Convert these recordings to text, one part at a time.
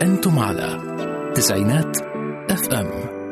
أنتم على تسعينات اف ام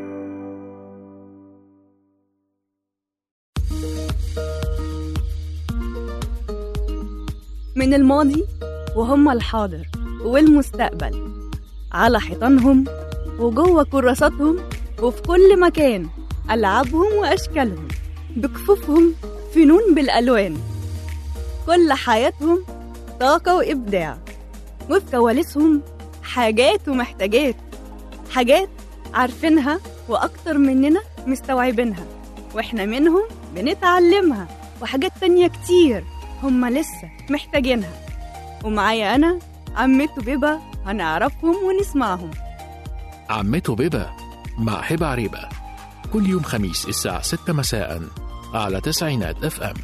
من الماضي وهم الحاضر والمستقبل على حيطانهم وجوه كراساتهم وفي كل مكان ألعابهم وأشكالهم بكفوفهم فنون بالألوان كل حياتهم طاقة وإبداع وفي كواليسهم حاجات ومحتاجات حاجات عارفينها وأكتر مننا مستوعبينها وإحنا منهم بنتعلمها وحاجات تانية كتير هما لسه محتاجينها ومعايا أنا عمته بيبا هنعرفهم ونسمعهم عمته بيبا مع هبة عريبة كل يوم خميس الساعة 6 مساء على تسعينات اف ام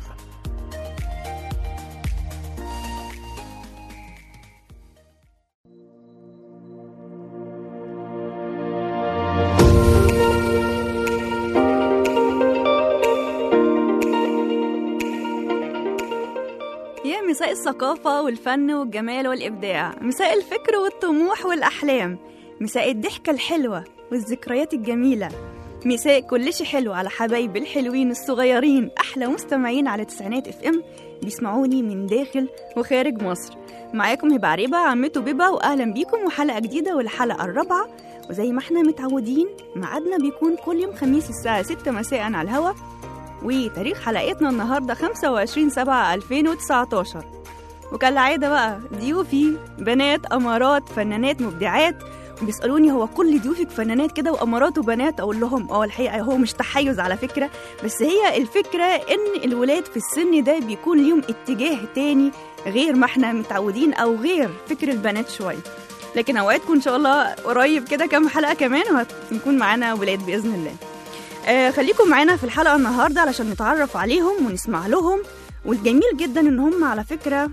يا مساء الثقافة والفن والجمال والإبداع مساء الفكر والطموح والأحلام مساء الضحكة الحلوة والذكريات الجميلة مساء كل شي حلو على حبايبي الحلوين الصغيرين أحلى مستمعين على تسعينات اف ام بيسمعوني من داخل وخارج مصر معاكم هبة عريبة عمته بيبا وأهلا بيكم وحلقة جديدة والحلقة الرابعة وزي ما احنا متعودين ميعادنا بيكون كل يوم خميس الساعة 6 مساء على الهوا وتاريخ حلقتنا النهارده 25 7 2019 وكالعادة بقى ضيوفي بنات أمارات فنانات مبدعات بيسألوني هو كل ضيوفك فنانات كده وأمارات وبنات أقول لهم اه الحقيقة هو مش تحيز على فكرة بس هي الفكرة إن الولاد في السن ده بيكون ليهم اتجاه تاني غير ما احنا متعودين أو غير فكر البنات شوية لكن أوعدكم إن شاء الله قريب كده كام حلقة كمان وهنكون معانا ولاد بإذن الله آه خليكم معانا في الحلقة النهاردة علشان نتعرف عليهم ونسمع لهم والجميل جدا ان هم على فكرة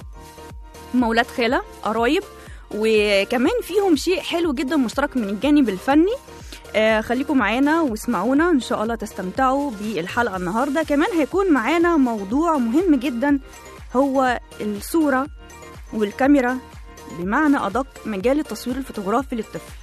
هم ولاد خالة قرايب وكمان فيهم شيء حلو جدا مشترك من الجانب الفني آه خليكم معانا واسمعونا ان شاء الله تستمتعوا بالحلقة النهاردة كمان هيكون معانا موضوع مهم جدا هو الصورة والكاميرا بمعنى أدق مجال التصوير الفوتوغرافي للطفل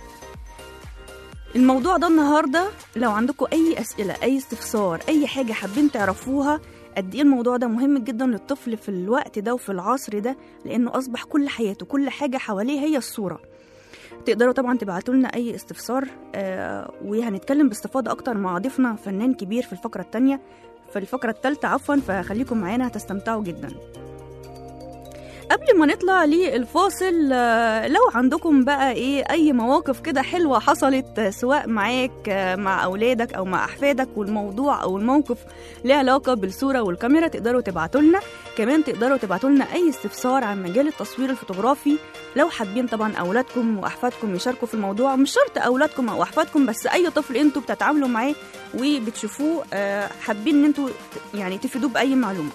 الموضوع ده النهارده لو عندكم اي اسئله اي استفسار اي حاجه حابين تعرفوها قد ايه الموضوع ده مهم جدا للطفل في الوقت ده وفي العصر ده لانه اصبح كل حياته كل حاجه حواليه هي الصوره تقدروا طبعا تبعتوا لنا اي استفسار آه وهنتكلم باستفاضه اكتر مع ضيفنا فنان كبير في الفقره الثانيه في الفقره الثالثه عفوا فخليكم معانا هتستمتعوا جدا قبل ما نطلع للفاصل آه، لو عندكم بقى ايه اي مواقف كده حلوه حصلت آه، سواء معاك آه، مع اولادك او مع احفادك والموضوع او الموقف له علاقه بالصوره والكاميرا تقدروا تبعتوا لنا كمان تقدروا تبعتوا لنا اي استفسار عن مجال التصوير الفوتوغرافي لو حابين طبعا اولادكم واحفادكم يشاركوا في الموضوع مش شرط اولادكم او احفادكم بس اي طفل انتوا بتتعاملوا معاه وبتشوفوه آه، حابين ان انتوا ت- يعني تفيدوه باي معلومه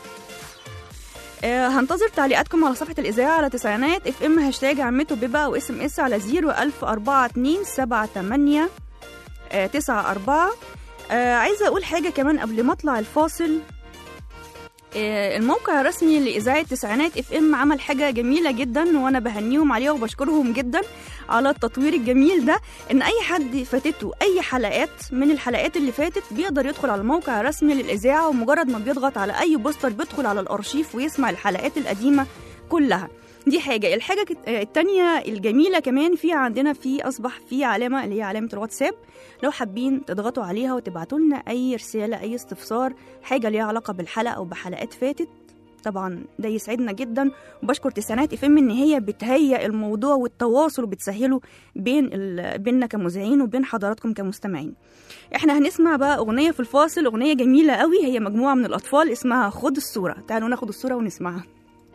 آه، هنتظر تعليقاتكم على صفحة الإذاعة على تسعينات اف ام هاشتاج عمته بيبا أو اس ام اس على زيرو ألف أربعة اتنين سبعة تمانية آه، تسعة أربعة آه، عايزة أقول حاجة كمان قبل ما أطلع الفاصل آه، الموقع الرسمي لإذاعة تسعينات اف ام عمل حاجة جميلة جدا وأنا بهنيهم عليها وبشكرهم جدا على التطوير الجميل ده إن أي حد فاتته أي حلقات من الحلقات اللي فاتت بيقدر يدخل على الموقع الرسمي للإذاعة ومجرد ما بيضغط على أي بوستر بيدخل على الأرشيف ويسمع الحلقات القديمة كلها دي حاجة الحاجة كت- آه، التانية الجميلة كمان في عندنا في أصبح في علامة اللي هي علامة الواتساب لو حابين تضغطوا عليها وتبعتوا لنا أي رسالة أي استفسار حاجة ليها علاقة بالحلقة أو بحلقات فاتت طبعا ده يسعدنا جدا وبشكر تسعينات اف ام ان هي بتهيئ الموضوع والتواصل وبتسهله بين ال... بيننا كمذيعين وبين حضراتكم كمستمعين احنا هنسمع بقى اغنيه في الفاصل اغنيه جميله قوي هي مجموعه من الاطفال اسمها خد الصوره تعالوا ناخد الصوره ونسمعها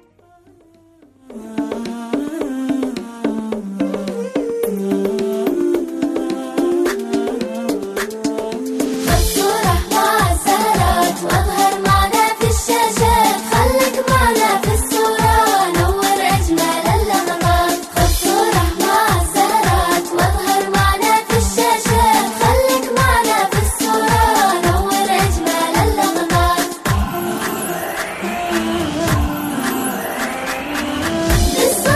الصورة مع السهرات واظهر معنا في الشاشات خليك معنا في الصورة نور أجمل اللحظات خد صورة مع السهرات واظهر معنا في الشاشات خليك معنا في الصورة نور أجمل اللحظات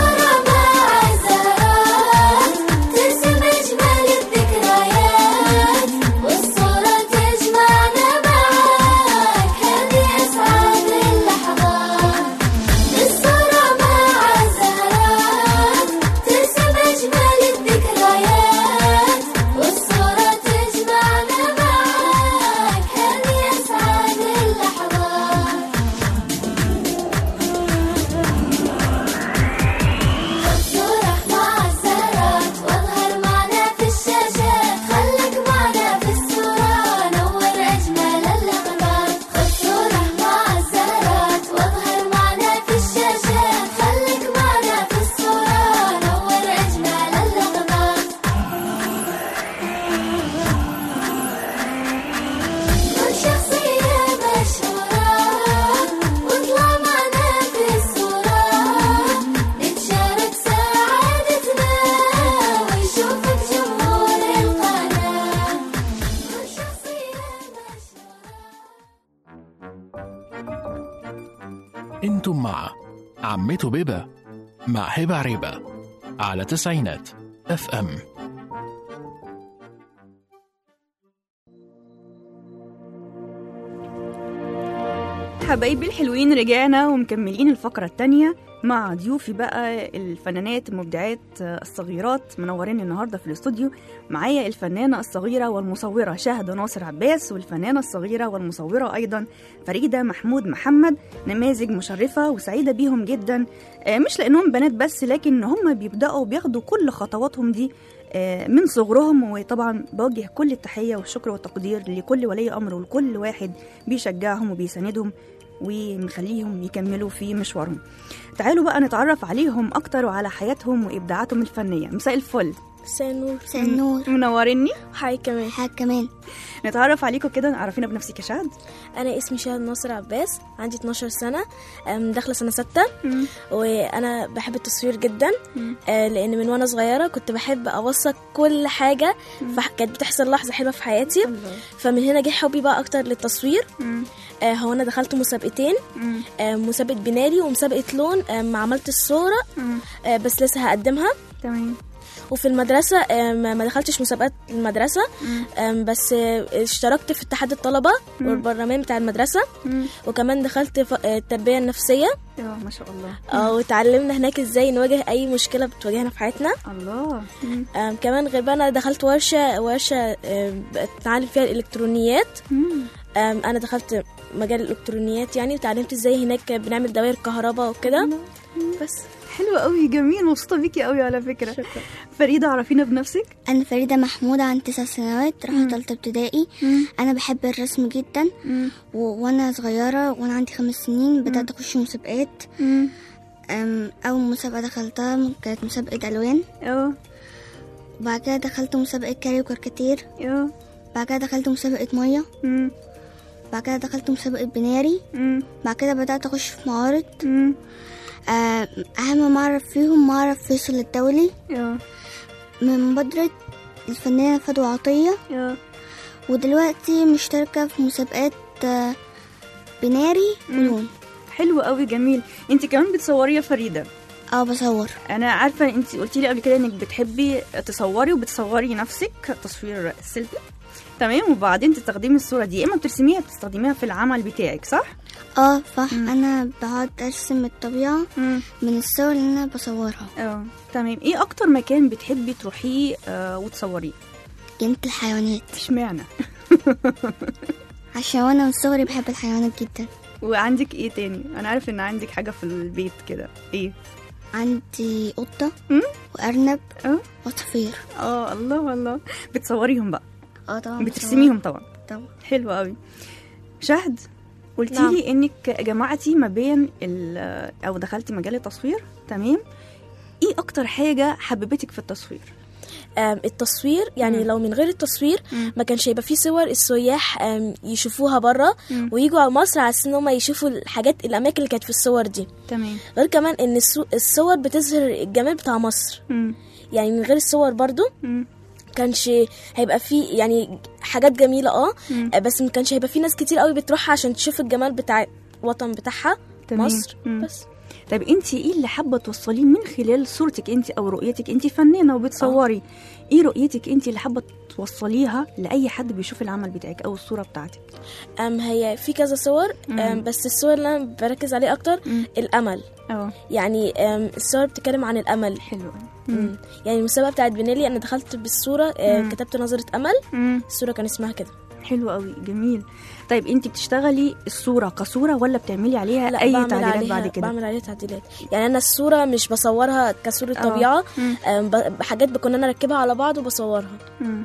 عمته بيبة مع هبة عريبة على تسعينات اف ام حبايبي الحلوين رجعنا ومكملين الفقرة التانية مع ضيوفي بقى الفنانات المبدعات الصغيرات منورين النهاردة في الاستوديو معايا الفنانة الصغيرة والمصورة شاهدة ناصر عباس والفنانة الصغيرة والمصورة أيضا فريدة محمود محمد نماذج مشرفة وسعيدة بيهم جدا آه، مش لأنهم بنات بس لكن هم بيبدأوا بياخدوا كل خطواتهم دي آه، من صغرهم وطبعا بوجه كل التحية والشكر والتقدير لكل ولي أمر ولكل واحد بيشجعهم وبيساندهم ومخليهم يكملوا في مشوارهم تعالوا بقى نتعرف عليهم أكتر وعلى حياتهم وإبداعاتهم الفنية مساء الفل مساء النور مساء النور منوريني هاي كمان حاجة كمان نتعرف عليكم كده عرفينا بنفسك يا شهد انا اسمي شهد ناصر عباس عندي 12 سنه أم، داخله سنه ستة وانا بحب التصوير جدا آه، لان من وانا صغيره كنت بحب اوثق كل حاجه فح- كانت بتحصل لحظه حلوه في حياتي فمن هنا جه حبي بقى اكتر للتصوير آه، هو انا دخلت مسابقتين آه، مسابقه بناري ومسابقه لون آم، عملت الصوره آه، بس لسه هقدمها تمام وفي المدرسة آم، ما دخلتش مسابقات المدرسة آم، بس آه، اشتركت في اتحاد الطلبة والبرلمان بتاع المدرسة وكمان دخلت ف- آه، التربية النفسية اه ما شاء الله آه، وتعلمنا هناك ازاي نواجه أي مشكلة بتواجهنا في حياتنا الله آم، كمان غير بقى أنا دخلت ورشة ورشة آم، بتعلم فيها الإلكترونيات آم، أنا دخلت مجال الإلكترونيات يعني وتعلمت ازاي هناك بنعمل دوائر كهرباء وكده بس حلو قوي جميل مبسوطة بيكي قوي على فكرة شكرا فريدة عرفينا بنفسك أنا فريدة محمود عن تسع سنوات رايحة تالتة ابتدائي أنا بحب الرسم جدا و... وأنا صغيرة وأنا عندي خمس سنين بدأت أخش مسابقات أم، أول مسابقة دخلتها كانت مسابقة ألوان اه وبعد كده دخلت مسابقة كاري وكاريكاتير اه بعد كده دخلت مسابقة مية مم. بعد كده دخلت مسابقة بناري مم. بعد كده بدأت أخش في معارض مم. آه، أهم معرض فيهم معرض فيصل الدولي اه من مبادرة الفنانة فدوى عطية اه ودلوقتي مشتركة في مسابقات آه، بناري ولون حلو قوي جميل انت كمان بتصوري يا فريدة اه بصور انا عارفه انت قلتي لي قبل كده انك بتحبي تصوري وبتصوري نفسك تصوير سيلفي تمام وبعدين تستخدمي الصوره دي يا اما بترسميها بتستخدميها في العمل بتاعك صح اه صح انا بقعد ارسم الطبيعة امم من الصور اللي انا بصورها اه تمام ايه اكتر مكان بتحبي تروحيه آه وتصوريه جنينة الحيوانات اشمعنى عشان وانا من صغري بحب الحيوانات جدا وعندك ايه تاني انا عارف ان عندك حاجه في البيت كده ايه عندي قطة مم؟ وأرنب اه وصفير اه الله الله بتصوريهم بقى اه طبعا بترسميهم طبعا بصور. طبعا حلو قوي شهد قلتي نعم. لي انك جمعتي ما بين ال- او دخلتي مجال التصوير تمام ايه اكتر حاجه حببتك في التصوير آم، التصوير يعني مم. لو من غير التصوير مم. ما كانش هيبقى فيه صور السياح آم، يشوفوها بره مم. ويجوا على مصر على اساس ان هم يشوفوا الحاجات الاماكن اللي كانت في الصور دي تمام غير كمان ان السو- الصور بتظهر الجمال بتاع مصر مم. يعني من غير الصور برضو مم. كانش هيبقى فيه يعني حاجات جميله اه مم. آه، بس ما كانش هيبقى فيه ناس كتير قوي بتروحها عشان تشوف الجمال بتاع الوطن بتاعها تمام. مصر مم. بس طيب انت ايه اللي حابه توصليه من خلال صورتك انت او رؤيتك انت فنانه وبتصوري ايه رؤيتك انت اللي حابه توصليها لاي حد بيشوف العمل بتاعك او الصوره بتاعتك أم هي في كذا صور مم. أم بس الصور اللي انا بركز عليه اكتر مم. الامل اه يعني أم الصور بتتكلم عن الامل حلو قوي. مم. يعني المسابقه بتاعت بنيلي انا دخلت بالصوره آه، مم. كتبت نظره امل مم. الصوره كان اسمها كده حلو قوي جميل طيب انت بتشتغلي الصوره كصوره ولا بتعملي عليها لا اي بعمل تعديلات عليها بعد كده بعمل عليها تعديلات يعني انا الصوره مش بصورها كصوره آه. طبيعه مم. أم ب- حاجات بكون انا اركبها على بعض وبصورها مم.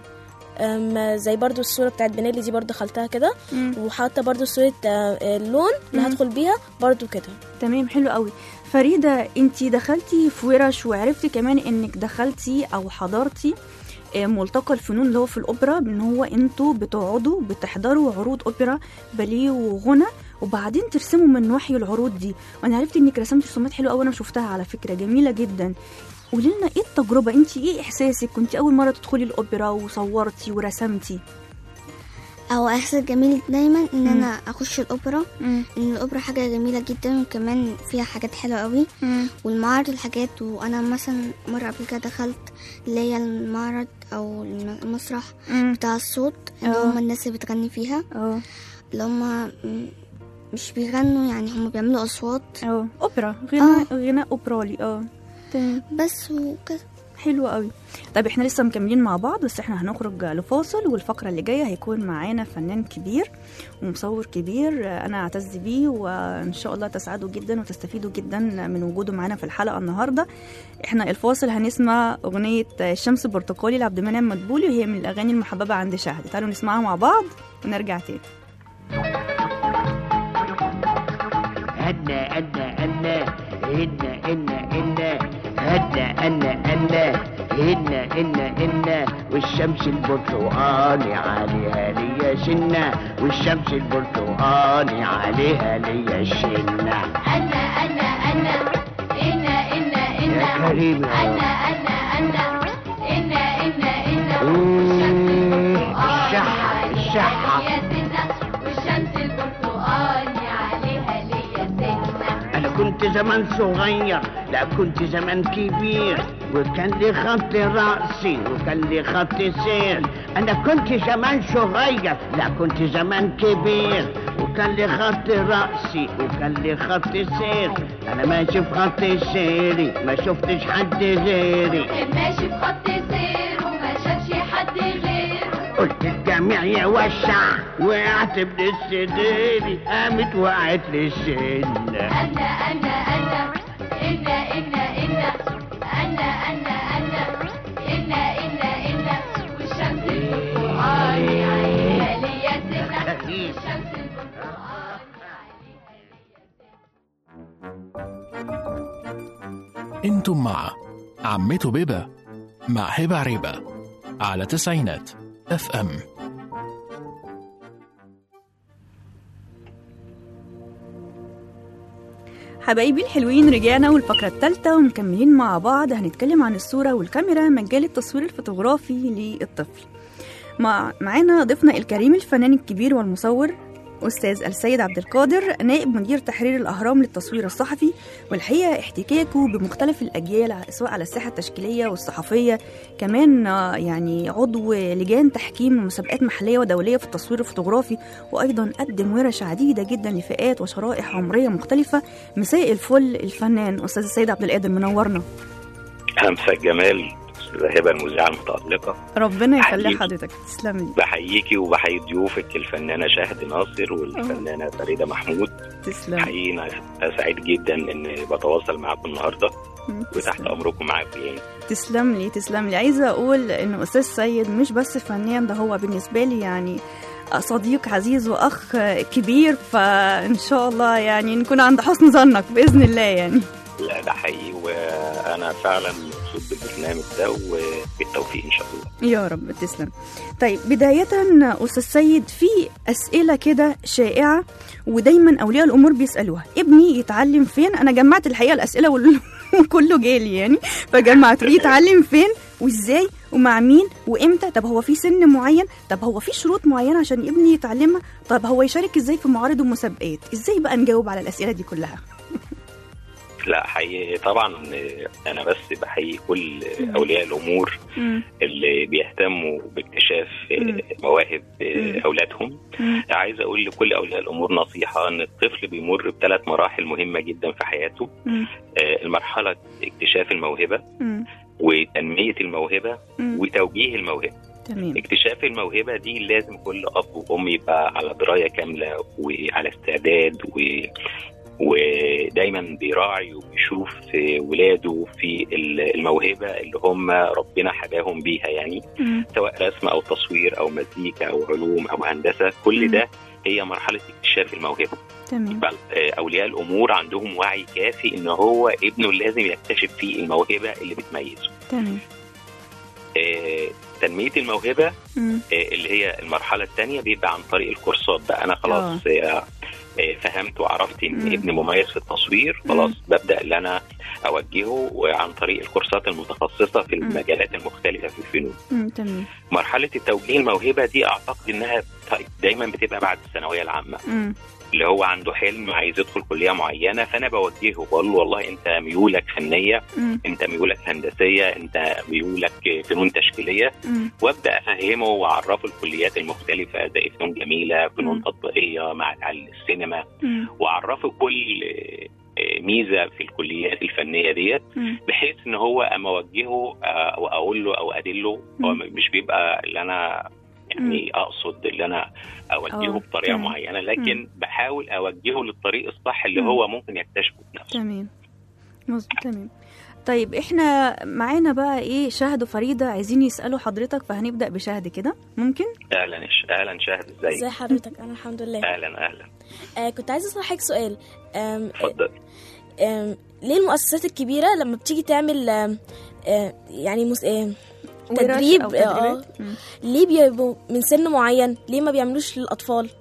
أم زي برضو الصوره بتاعت بنيلي دي برضو دخلتها كده مم. وحاطه برضو صوره آه، اللون اللي مم. هدخل بيها برضو كده تمام حلو قوي فريده انت دخلتي في ورش وعرفتي كمان انك دخلتي او حضرتي آه، ملتقى الفنون اللي هو في الاوبرا ان هو انتوا بتقعدوا بتحضروا عروض اوبرا باليه وغنى وبعدين ترسموا من وحي العروض دي وانا عرفت انك رسمتي رسومات حلوه قوي انا شفتها على فكره جميله جدا قولي لنا ايه التجربه انت ايه احساسك كنت اول مره تدخلي الاوبرا وصورتي ورسمتي او احساس جميل دايما ان انا اخش الاوبرا مم. ان الاوبرا حاجه جميله جدا وكمان فيها حاجات حلوه قوي مم. والمعرض الحاجات وانا مثلا مره قبل كده دخلت اللي هي المعرض او الم- المسرح مم. بتاع الصوت اللي اه. هم الناس اللي بتغني فيها اه اللي هم مش بيغنوا يعني هم بيعملوا اصوات اه اوبرا غناء آه. غناء اوبرالي اه تمام بس وكده حلو قوي طيب احنا لسه مكملين مع بعض بس احنا هنخرج لفاصل والفقرة اللي جاية هيكون معانا فنان كبير ومصور كبير آه، انا اعتز بيه وان شاء الله تسعدوا جدا وتستفيدوا جدا من وجوده معانا في الحلقة النهاردة احنا الفاصل هنسمع اغنية الشمس البرتقالي لعبد المنعم مدبولي وهي من الاغاني المحببة عند شهد تعالوا نسمعها مع بعض ونرجع تاني هنا أنا أنا هنا إنا إنا هنا أنا أنا هنا إنا إنا والشمس البرتقالي عليها ليا سنة والشمس البرتقالي عليها ليا سنة أنا أنا أنا إنا إنا إنا يا كريم يا أنا رب. أنا أنا إنا إنا إنا مم، الشحة الشحة يا سنة والشمس البرتقالي عليها ليا سنة أنا كنت زمان صغير لا كنت زمان كبير وكان لي خط رأسي وكان لي خط سير أنا كنت زمان صغير لا كنت زمان كبير وكان لي خط رأسي وكان لي خط سير أنا ماشي في خط سيري ما شفتش حد غيري كان ماشي بخط سير وما شافش حد غيره قلت الجميع يوسع وقعت من السرير قامت وقعت للسنة أنا أنا أنا إنا إنا إنا أنا أنا أنا إنا إنا إنا والشمس البرتقالي عليها ليا سنة والشمس البرتقالي عليها ليا انتم مع عمته بيبة مع هبة عريبة على تسعينات اف ام حبايبي الحلوين رجعنا والفقرة الثالثة ومكملين مع بعض هنتكلم عن الصورة والكاميرا مجال التصوير الفوتوغرافي للطفل مع معانا ضيفنا الكريم الفنان الكبير والمصور أستاذ السيد عبد القادر نائب مدير تحرير الأهرام للتصوير الصحفي والحقيقة احتكاكه بمختلف الأجيال سواء على الساحة التشكيلية والصحفية كمان آه، يعني عضو لجان تحكيم مسابقات محلية ودولية في التصوير الفوتوغرافي وأيضا قدم ورش عديدة جدا لفئات وشرائح عمرية مختلفة مساء الفل الفنان أستاذ السيد عبد القادر منورنا همسة جمال أستاذة هبة المذيعة المتألقة ربنا يخلي حقيقي. حضرتك تسلم لي بحييكي وبحيي ضيوفك الفنانة شاهد ناصر والفنانة فريدة محمود تسلم حقيقي أنا سعيد جدا إن بتواصل معاكم النهاردة وتحت تسلم. أمركم معاكم يعني تسلم لي تسلم لي عايزه اقول ان استاذ سيد مش بس فنان ده هو بالنسبه لي يعني صديق عزيز واخ كبير فان شاء الله يعني نكون عند حسن ظنك باذن الله يعني لا ده حقيقي وأنا فعلا مبسوط بالبرنامج ده وبالتوفيق إن شاء الله يا رب تسلم طيب بداية أستاذ سيد في أسئلة كده شائعة ودايما أولياء الأمور بيسألوها ابني يتعلم فين أنا جمعت الحقيقة الأسئلة وال- وكله جالي يعني فجمعت يتعلم فين وازاي ومع مين وامتى طب هو في سن معين طب هو في شروط معينه عشان ابني يتعلمها طب هو يشارك ازاي في معارض ومسابقات ازاي بقى نجاوب على الاسئله دي كلها لا حقيقي طبعا أنا بس بحيي كل أولياء الأمور اللي بيهتموا باكتشاف مم. مواهب مم. اولادهم عايز اقول لكل اولياء الامور نصيحه ان الطفل بيمر بثلاث مراحل مهمه جدا في حياته مم. آه، المرحله اكتشاف الموهبه مم. وتنميه الموهبه مم. وتوجيه الموهبه تمام اكتشاف الموهبه دي لازم كل اب وام يبقى على درايه كامله وعلى استعداد و ودايما بيراعي وبيشوف في ولاده في الموهبه اللي هم ربنا حباهم بيها يعني مم. سواء رسم او تصوير او مزيكا او علوم او هندسه كل مم. ده هي مرحله اكتشاف الموهبه تمام بل آه، اولياء الامور عندهم وعي كافي ان هو ابنه لازم يكتشف فيه الموهبه اللي بتميزه تمام آه، تنميه الموهبه مم. آه، اللي هي المرحله الثانيه بيبقى عن طريق الكورسات بقى انا خلاص آه، آه، فهمت وعرفت ان مم. ابني مميز في التصوير خلاص ببدا ان انا اوجهه عن طريق الكورسات المتخصصه في مم. المجالات المختلفه في الفنون مم، تمام مرحله التوجيه الموهبه دي اعتقد انها طيب دايما بتبقى بعد الثانويه العامه مم، اللي هو عنده حلم عايز يدخل كليه معينه فانا بوجهه بقول له والله انت ميولك فنيه مم، انت ميولك هندسيه انت ميولك فنون تشكيليه مم، وابدا افهمه واعرفه الكليات المختلفه زي فنون جميله مم. فنون تطبيقيه مع السينما مم، واعرفه كل آه، ميزه في الكليات الفنيه ديت مم، بحيث ان هو اما اوجهه آه، واقول له او ادله هو مم. مش بيبقى اللي انا يعني اقصد اللي انا اوجهه آه، بطريقه مم. معينه لكن بحاول اوجهه للطريق الصح اللي مم. هو ممكن يكتشفه بنفسه تمام مظبوط تمام طيب احنا معانا بقى ايه شهد وفريدة عايزين يسألوا حضرتك فهنبدأ بشهد كده ممكن؟ اهلا اهلا شاهد ازيك ازي حضرتك انا الحمد لله اهلا اهلا آه كنت عايزه اسال حضرتك سؤال آم اتفضل آم ليه المؤسسات الكبيره لما بتيجي تعمل آم آه يعني مس... آه ورش تدريب أو آه تدريبات؟ مم. ليه بيبقوا من سن معين ليه ما بيعملوش للاطفال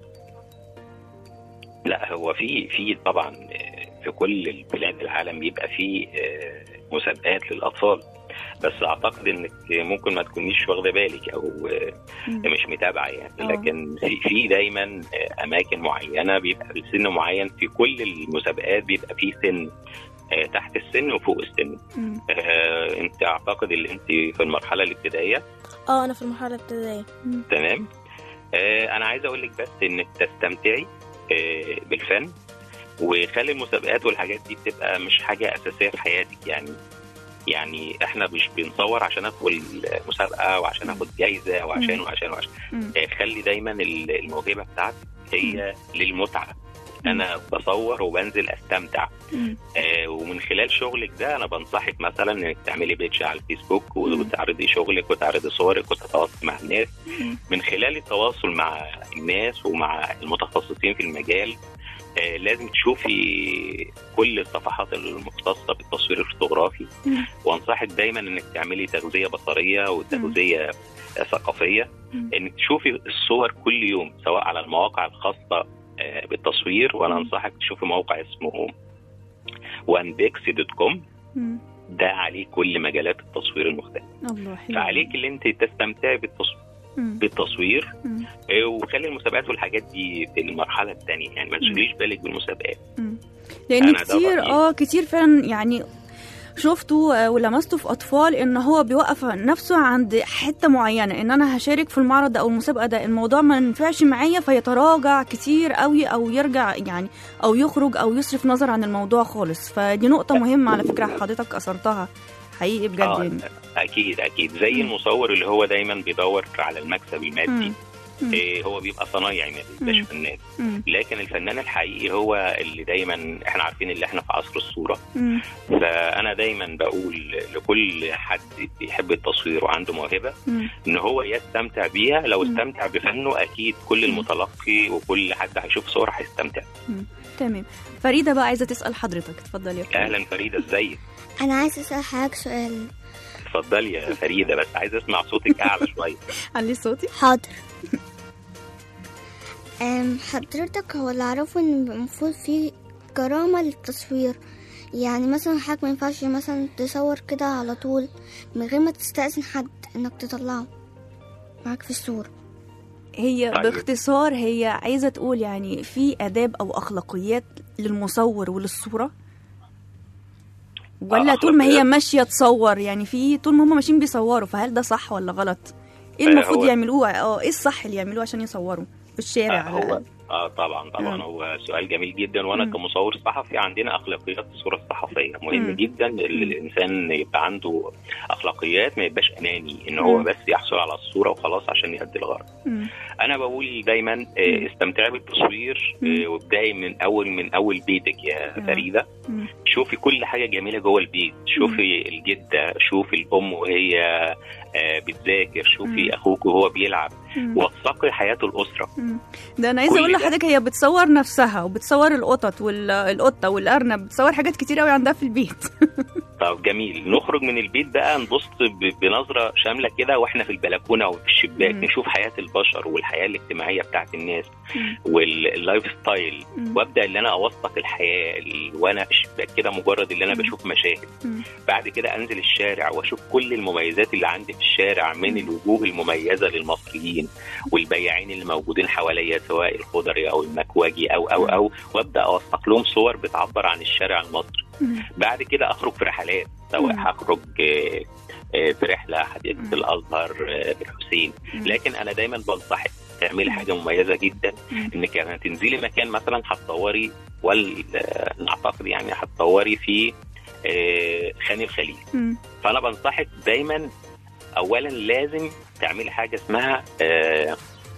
لا هو في في طبعا آه، في كل البلاد العالم بيبقى في آه، مسابقات للاطفال بس اعتقد انك ممكن ما تكونيش واخده بالك او آه، مم. مش متابعه يعني آه. لكن في في دايما آه، اماكن معينه بيبقى في سن معين في كل المسابقات بيبقى في سن آه، تحت السن وفوق السن مم. آه، انت اعتقد ان انت في المرحله الابتدائيه اه انا في المرحله الابتدائيه تمام آه، انا عايز اقول لك بس انك تستمتعي آه، بالفن وخلي المسابقات والحاجات دي تبقى مش حاجه اساسيه في حياتك يعني يعني احنا مش بنصور عشان ادخل مسابقه وعشان اخد جايزه وعشان مم. وعشان وعشان مم. آه، خلي دايما ال- الموهبه بتاعتك هي للمتعه انا بصور وبنزل استمتع مم. آه، ومن خلال شغلك ده انا بنصحك مثلا انك تعملي بيتش على الفيسبوك وتعرضي شغلك وتعرضي صورك وتتواصلي مع الناس مم. من خلال التواصل مع الناس ومع المتخصصين في المجال آه، لازم تشوفي كل الصفحات المختصه بالتصوير الفوتوغرافي مم. وانصحك دايما انك تعملي تغذيه بصريه وتغذيه آه، ثقافيه مم. انك تشوفي الصور كل يوم سواء على المواقع الخاصه آه، بالتصوير وانا مم. انصحك تشوفي موقع اسمه وانبيكس دوت كوم مم. ده عليه كل مجالات التصوير المختلفه الله حلو فعليك اللي انت تستمتعي بالتصوير مم. بالتصوير مم. آه، وخلي المسابقات والحاجات دي في المرحله الثانيه يعني ما تشغليش بالك بالمسابقات مم. لان أنا ده كتير رأيي. اه كتير فعلا يعني شفته آه، ولمسته في اطفال ان هو بيوقف نفسه عند حته معينه ان انا هشارك في المعرض ده او المسابقه ده الموضوع ما نفعش معايا فيتراجع كتير قوي او يرجع يعني او يخرج او يصرف نظر عن الموضوع خالص فدي نقطه مهمه على فكره حضرتك اثرتها حقيقي بجد آه، يعني اكيد اكيد زي مم. المصور اللي هو دايما بيدور على المكسب المادي مم. مم. إيه هو بيبقى صنايعي ما مم. بيبقاش فنان مم. لكن الفنان الحقيقي هو اللي دايما احنا عارفين اللي احنا في عصر الصوره مم. فانا دايما بقول لكل حد بيحب التصوير وعنده موهبه مم. ان هو يستمتع بيها لو مم. استمتع بفنه اكيد كل المتلقي وكل حد هيشوف صور هيستمتع تمام فريده بقى عايزه تسال حضرتك اتفضلي يا فريده اهلا فريده ازيك انا عايز اسال حضرتك سؤال اتفضلي يا فريده بس عايز اسمع صوتك اعلى شويه علي صوتي حاضر أم حضرتك هو اللي اعرفه ان بيبقى المفروض في كرامة للتصوير يعني مثلا حضرتك ما ينفعش مثلا تصور كده على طول من غير ما تستأذن حد انك تطلعه معاك في الصورة هي طيب. باختصار هي عايزة تقول يعني في آداب أو أخلاقيات للمصور وللصورة ولا آه، طول ما هي أخلاقيات. ماشية تصور يعني في طول ما هم ماشيين بيصوروا فهل ده صح ولا غلط؟ ايه آه، المفروض هو- يعملوه اه ايه الصح اللي يعملوه عشان يصوروا في الشارع آه، على هو الأقل؟ اه طبعا طبعا مم. هو سؤال جميل جدا وانا مم. كمصور صحفي عندنا اخلاقيات الصوره الصحفيه مهم مم. جدا ان الانسان يبقى عنده اخلاقيات ما يبقاش اناني ان هو مم. بس يحصل على الصوره وخلاص عشان يؤدي الغرض مم. انا بقول دايما آه، استمتعي بالتصوير مم. آه، وابداي من اول من اول بيتك يا آه. فريده مم. شوفي كل حاجه جميله جوه البيت شوفي الجده شوفي الام وهي آه، بتذاكر مم. شوفي اخوك وهو بيلعب مم. وثقي حياه الاسره مم. ده انا عايزه كل اقول ده. لحضرتك هي بتصور نفسها وبتصور القطط والقطه والارنب بتصور حاجات كتير قوي عندها في البيت طب جميل نخرج من البيت بقى نبص ب- بنظره شامله كده واحنا في البلكونه او في الشباك مم. نشوف حياه البشر والحياه الاجتماعيه بتاعت الناس مم. واللايف ستايل مم. وابدا ان انا اوثق الحياه ال- وانا في الشباك كده مجرد ان انا مم. بشوف مشاهد مم. بعد كده انزل الشارع واشوف كل المميزات اللي عندي في في الشارع من الوجوه المميزه للمصريين والبياعين اللي موجودين حواليا سواء الخضري او المكواجي او او او وابدا اوثق لهم صور بتعبر عن الشارع المصري مم. بعد كده اخرج في رحلات سواء مم. هخرج آه، آه، في رحله حديقه مم. الازهر آه، بالحسين مم. لكن انا دايما بنصحك تعملي حاجه مميزه جدا مم. انك يعني هتنزلي مكان مثلا هتصوري وال آه، نعتقد يعني هتصوري في آه، خان الخليل مم. فانا بنصحك دايما اولا لازم تعملي حاجه اسمها آه،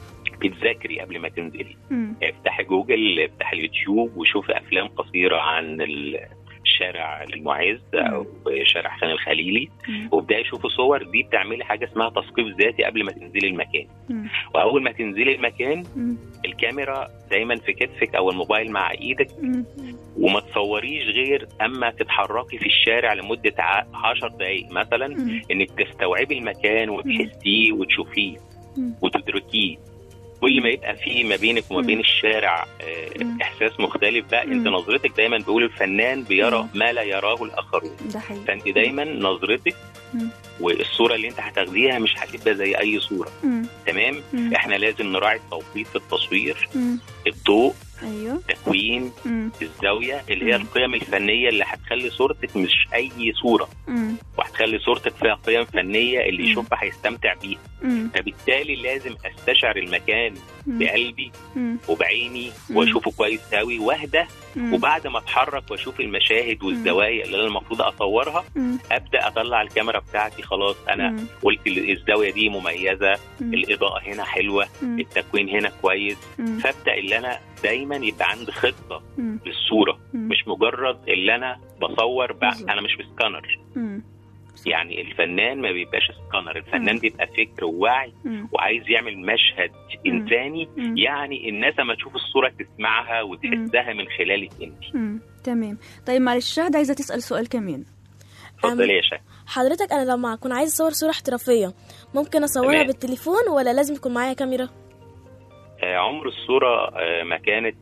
بتذاكري قبل ما تنزلي مم. افتحي جوجل افتحي اليوتيوب وشوفي افلام قصيره عن ال- الشارع المعز او شارع خان الخليلي مم. وابداي شوفي صور دي بتعملي حاجه اسمها تثقيف ذاتي قبل ما تنزلي المكان مم. واول ما تنزلي المكان مم. الكاميرا دايما في كتفك او الموبايل مع ايدك مم. وما تصوريش غير اما تتحركي في الشارع لمده ع- 10 دقائق مثلا مم. انك تستوعبي المكان وتحسيه وتشوفيه مم. وتدركيه كل ما يبقى في ما بينك وما بين الشارع آه، مم. احساس مختلف بقى انت مم. نظرتك دايما بيقول الفنان بيرى مم. ما لا يراه الاخرون ده حقيقي فانت دايما نظرتك مم. والصوره اللي انت هتاخديها مش هتبقى زي اي صوره مم. تمام مم. احنا لازم نراعي التوقيت في التصوير مم. الضوء ايوه التكوين مم. الزاويه اللي هي مم. القيم الفنيه اللي هتخلي صورتك مش اي صوره مم. وهتخلي صورتك فيها قيم فنيه اللي مم. يشوفها هيستمتع بيها مم. فبالتالي لازم استشعر المكان مم. بقلبي مم. وبعيني مم. واشوفه كويس قوي واهدى مم. وبعد ما اتحرك واشوف المشاهد والزوايا اللي انا المفروض اصورها مم. ابدا اطلع الكاميرا بتاعتي خلاص انا مم. قلت ال- الزاويه دي مميزه مم. الاضاءه هنا حلوه مم. التكوين هنا كويس مم. فابدا اللي انا دايما يبقى عندي خطه مم. للصوره مم. مش مجرد اللي انا بصور بقى بالظبط. انا مش بسكانر مم. يعني الفنان ما بيبقاش سكانر الفنان مم. بيبقى فكر ووعي مم. وعايز يعمل مشهد مم. انساني مم. يعني الناس لما تشوف الصوره تسمعها وتحسها من خلالك انت مم. تمام طيب معلش شهد عايزه تسال سؤال كمان اتفضلي يا شيخ حضرتك انا لما اكون عايز اصور صوره احترافيه ممكن اصورها تمام. بالتليفون ولا لازم يكون معايا كاميرا آه، عمر الصورة آه، ما كانت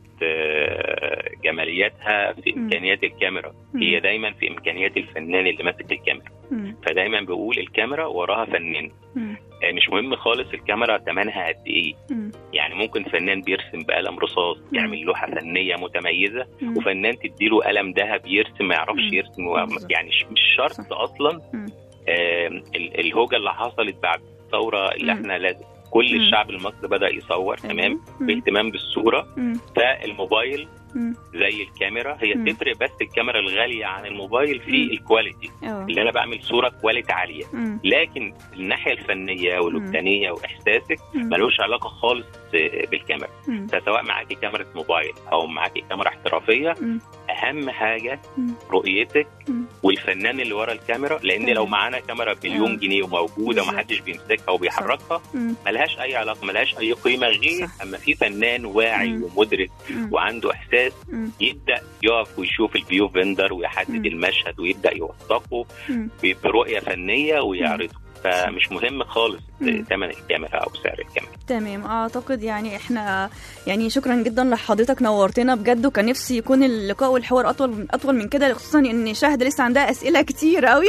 آه، جمالياتها في مم. إمكانيات الكاميرا مم. هي دايما في إمكانيات الفنان اللي ماسك الكاميرا مم. فدايما بقول الكاميرا وراها فنان مم. آه، مش مهم خالص الكاميرا ثمنها قد إيه مم. يعني ممكن فنان بيرسم بقلم رصاص يعمل لوحة فنية متميزة مم. وفنان تديله قلم ذهب يرسم ما يعرفش مم. يرسم و- بالظبط. يعني ش- مش شرط صح. أصلا مم. آه، ال- الهوجة اللي حصلت بعد الثورة اللي مم. احنا لازم كل مم. الشعب المصري بدأ يصور تمام أيوة. مم. باهتمام بالصورة مم. فالموبايل مم. زي الكاميرا هي مم. تفرق بس الكاميرا الغاليه عن الموبايل في مم. الكواليتي اه اللي انا بعمل صوره كواليتي عاليه مم. لكن الناحيه الفنيه والوجدانيه واحساسك مم. ملوش علاقه خالص بالكاميرا مم. فسواء معاكي كاميرا موبايل او معاكي كاميرا احترافيه مم. اهم حاجه مم. رؤيتك مم. والفنان اللي ورا الكاميرا لان تمام. لو معانا كاميرا آه. بمليون جنيه وموجوده بالظبط. ومحدش بيمسكها وبيحركها مم. ملهاش اي علاقه ملهاش اي قيمه غير صح. اما في فنان واعي مم. ومدرك مم. وعنده احساس مم. يبدا يقف ويشوف الفيو فيندر ويحدد مم. المشهد ويبدا يوثقه مم. ب- برؤيه فنيه ويعرضه فمش مهم خالص مم. ثمن الكاميرا او سعر الكاميرا تمام اعتقد يعني احنا يعني شكرا جدا لحضرتك نورتنا بجد وكان نفسي يكون اللقاء والحوار اطول اطول من كده خصوصا ان شهد لسه عندها اسئله كتير قوي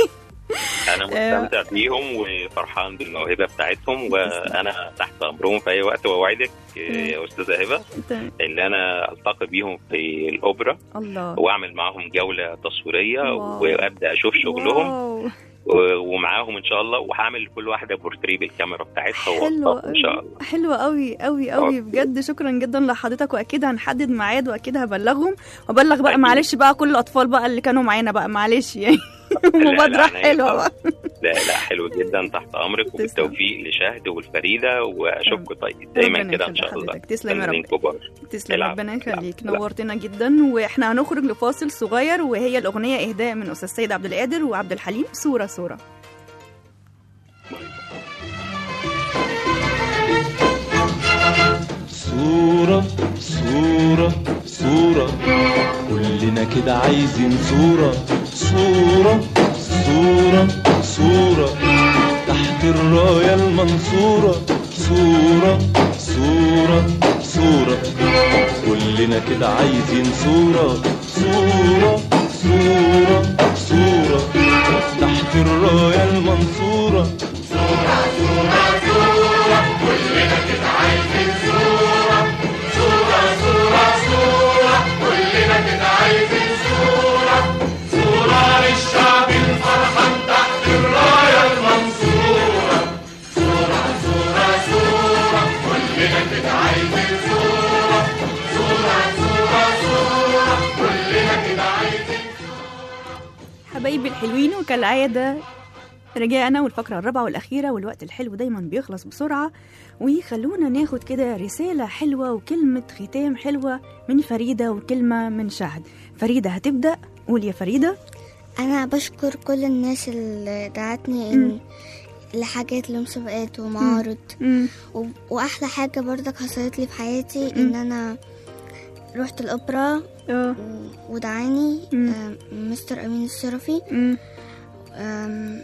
انا مستمتع بيهم وفرحان بالموهبه بتاعتهم وانا تحت امرهم في اي وقت واوعدك يا استاذه هبه تمام. ان انا التقي بيهم في الاوبرا الله واعمل معاهم جوله تصويريه واو. وابدا اشوف شغلهم واو. و- ومعاهم ان شاء الله وهعمل لكل واحده بورتريه بالكاميرا بتاعتها حلو وأوثقه ان شاء الله حلو قوي قوي قوي أوكي. بجد شكرا جدا لحضرتك واكيد هنحدد ميعاد واكيد هبلغهم وابلغ بقى أكيد. معلش بقى كل الاطفال بقى اللي كانوا معانا بقى معلش يعني لا، مبادره عينيا حلوه طبعاً. بقى لا لا حلو جدا تحت امرك تسلم. وبالتوفيق لشهد والفريده واشوفكم طيب دايما ربنا كده ان يخلي شاء الله حضرتك. تسلم يا فنانين رب. كبار تسلم العفو، ربنا يخليك العفو. نورتنا جدا واحنا هنخرج لفاصل صغير وهي الاغنيه اهداء من استاذ سيد عبد القادر وعبد الحليم صوره صوره صورة صورة صورة كلنا كده عايزين صورة صورة صورة صورة تحت الراية المنصورة صورة صورة صورة كلنا كده عايزين صورة صورة صورة صورة تحت الراية المنصورة حلوين وكالعادة رجعنا والفقرة الرابعة والأخيرة والوقت الحلو دايما بيخلص بسرعة ويخلونا ناخد كده رسالة حلوة وكلمة ختام حلوة من فريدة وكلمة من شهد فريدة هتبدأ قول يا فريدة انا بشكر كل الناس اللي دعتني إن لحاجات لمسابقات ومعارض مم. و- واحلى حاجه برضك حصلت لي في حياتي ان انا رحت الاوبرا اه و- ودعاني مم. آم، مستر امين الشرفي مم. آم،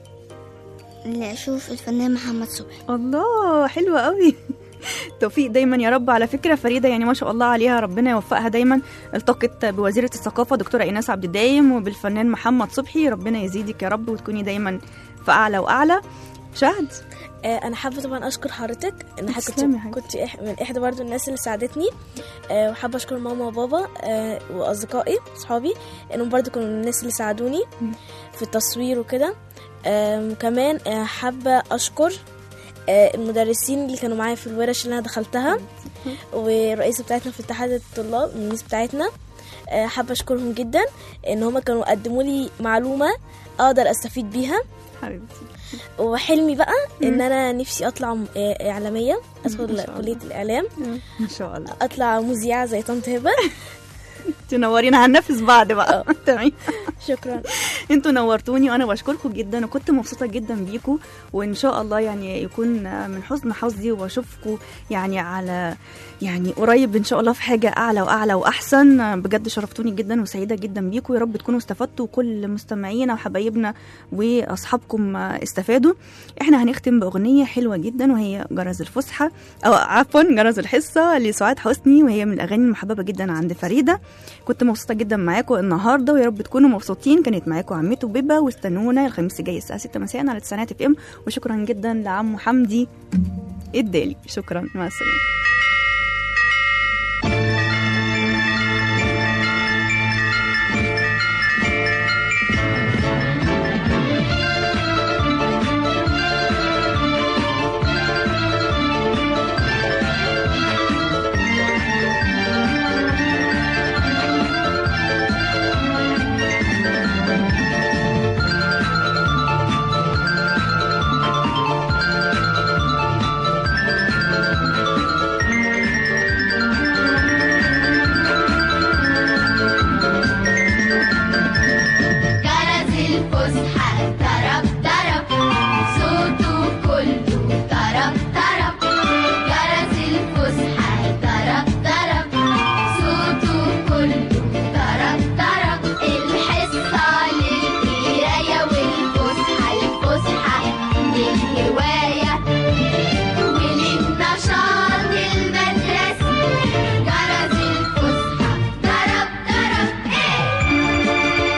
لاشوف الفنان محمد صبحي الله حلوة قوي توفيق دايما يا رب على فكرة فريدة يعني ما شاء الله عليها ربنا يوفقها دايما التقت بوزيرة الثقافة دكتورة إيناس عبد الدايم وبالفنان محمد صبحي ربنا يزيدك يا رب وتكوني دايما في أعلى وأعلى شهد آه، انا حابه طبعا اشكر حضرتك ان حضرتك تسلمي يا كنت حبيبتي. كنت إح- من احدى برضو الناس اللي ساعدتني آه، وحابه اشكر ماما وبابا آه، واصدقائي صحابي انهم برضو كانوا من الناس اللي ساعدوني في التصوير وكده آم، وكمان آه، حابه اشكر آه، المدرسين اللي كانوا معايا في الورش اللي انا دخلتها والرئيسه بتاعتنا في اتحاد الطلاب الميس بتاعتنا آه، حابه اشكرهم جدا ان هما كانوا قدموا لي معلومه اقدر استفيد بيها حبيبتي وحلمي بقى ان انا نفسي اطلع م- آه، اعلاميه ادخل شاء الله. كليه الاعلام إن شاء الله اطلع مذيعه زي طنط هبه تنورينا هننفذ بعض بقى تمام شكرا انتوا نورتوني وانا بشكركم جدا وكنت مبسوطه جدا بيكم وان شاء الله يعني يكون من حسن حظي واشوفكم يعني على يعني قريب ان شاء الله في حاجه اعلى واعلى واحسن بجد شرفتوني جدا وسعيده جدا بيكم يا رب تكونوا استفدتوا وكل مستمعينا وحبايبنا واصحابكم استفادوا احنا هنختم باغنيه حلوه جدا وهي جرس الفسحه او عفوا جرس الحصه لسعاد حسني وهي من الاغاني المحببه جدا عند فريده كنت مبسوطه جدا معاكم النهارده ويا رب تكونوا مبسوطين كانت معاكم عمته بيبا واستنونا الخميس الجاي الساعه 6 مساء على تسعينات اف ام وشكرا جدا لعمو حمدي الدالي شكرا مع السلامه جرس الفسحة طرب طرب صوته كله طرب طرب جرس الفسحة طرب طرب صوته كله طرب طرب الحصة للقراية والفسحة الفسحة للهواية وللنشاط المدرسي جرس الفسحة طرب طرب ايه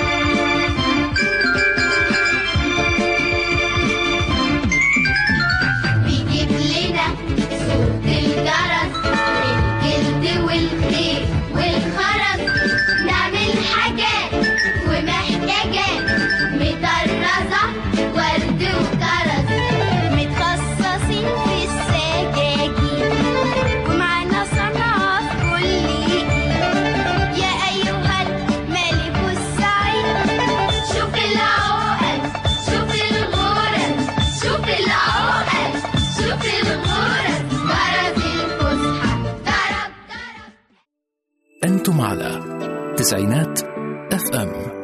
بيجيب لنا صوت الجرس الجلد والخير والخرز نعمل حاجات ومحتاجات مطرزة ورد وكرز متخصصين في السجاجيد ومعانا صنعة في كل إيد يا أيها الملك السعيد شوف العقد شوف الغرز شوف العقد شوف الغرز جرس الفسحة ضرب ضرب أنتم على تسعينات اف ام